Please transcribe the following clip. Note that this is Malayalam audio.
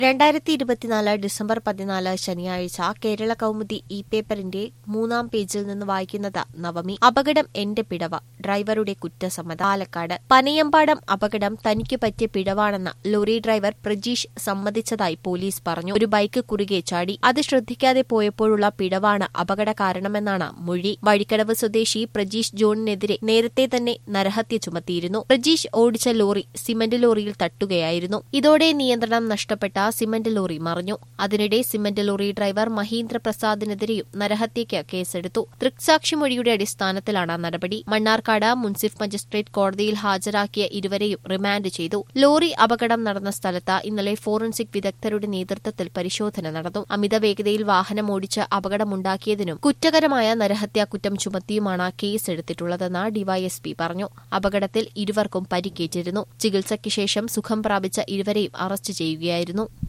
രണ്ടായിരത്തി ഇരുപത്തിനാല് ഡിസംബർ പതിനാല് ശനിയാഴ്ച കേരള കൗമുദി ഇ പേപ്പറിന്റെ മൂന്നാം പേജിൽ നിന്ന് വായിക്കുന്നത് നവമി അപകടം എന്റെ പിഴവ ഡ്രൈവറുടെ കുറ്റസമ്മതം പാലക്കാട് പനയമ്പാടം അപകടം തനിക്ക് പറ്റിയ പിഴവാണെന്ന് ലോറി ഡ്രൈവർ പ്രജീഷ് സമ്മതിച്ചതായി പോലീസ് പറഞ്ഞു ഒരു ബൈക്ക് കുറുകെ ചാടി അത് ശ്രദ്ധിക്കാതെ പോയപ്പോഴുള്ള പിഴവാണ് അപകട കാരണമെന്നാണ് മൊഴി വഴിക്കടവ് സ്വദേശി പ്രജീഷ് ജോണിനെതിരെ നേരത്തെ തന്നെ നരഹത്യ ചുമത്തിയിരുന്നു പ്രജീഷ് ഓടിച്ച ലോറി സിമന്റ് ലോറിയിൽ തട്ടുകയായിരുന്നു ഇതോടെ നിയന്ത്രണം നഷ്ടപ്പെട്ട സിമന്റ് ലോറി മറിഞ്ഞു അതിനിടെ സിമന്റ് ലോറി ഡ്രൈവർ മഹീന്ദ്ര പ്രസാദിനെതിരെയും നരഹത്യയ്ക്ക് കേസെടുത്തു ദൃക്സാക്ഷി മൊഴിയുടെ അടിസ്ഥാനത്തിലാണ് നടപടി മണ്ണാർക്കാട് മുൻസിഫ് മജിസ്ട്രേറ്റ് കോടതിയിൽ ഹാജരാക്കിയ ഇരുവരെയും റിമാൻഡ് ചെയ്തു ലോറി അപകടം നടന്ന സ്ഥലത്ത് ഇന്നലെ ഫോറൻസിക് വിദഗ്ധരുടെ നേതൃത്വത്തിൽ പരിശോധന നടന്നു അമിത വേഗതയിൽ വാഹനം ഓടിച്ച് അപകടമുണ്ടാക്കിയതിനും കുറ്റകരമായ നരഹത്യാ കുറ്റം ചുമത്തിയുമാണ് കേസെടുത്തിട്ടുള്ളതെന്ന് ഡിവൈഎസ്പി പറഞ്ഞു അപകടത്തിൽ ഇരുവർക്കും പരിക്കേറ്റിരുന്നു ചികിത്സയ്ക്ക് ശേഷം സുഖം പ്രാപിച്ച ഇരുവരെയും അറസ്റ്റ് ചെയ്യുകയായിരുന്നു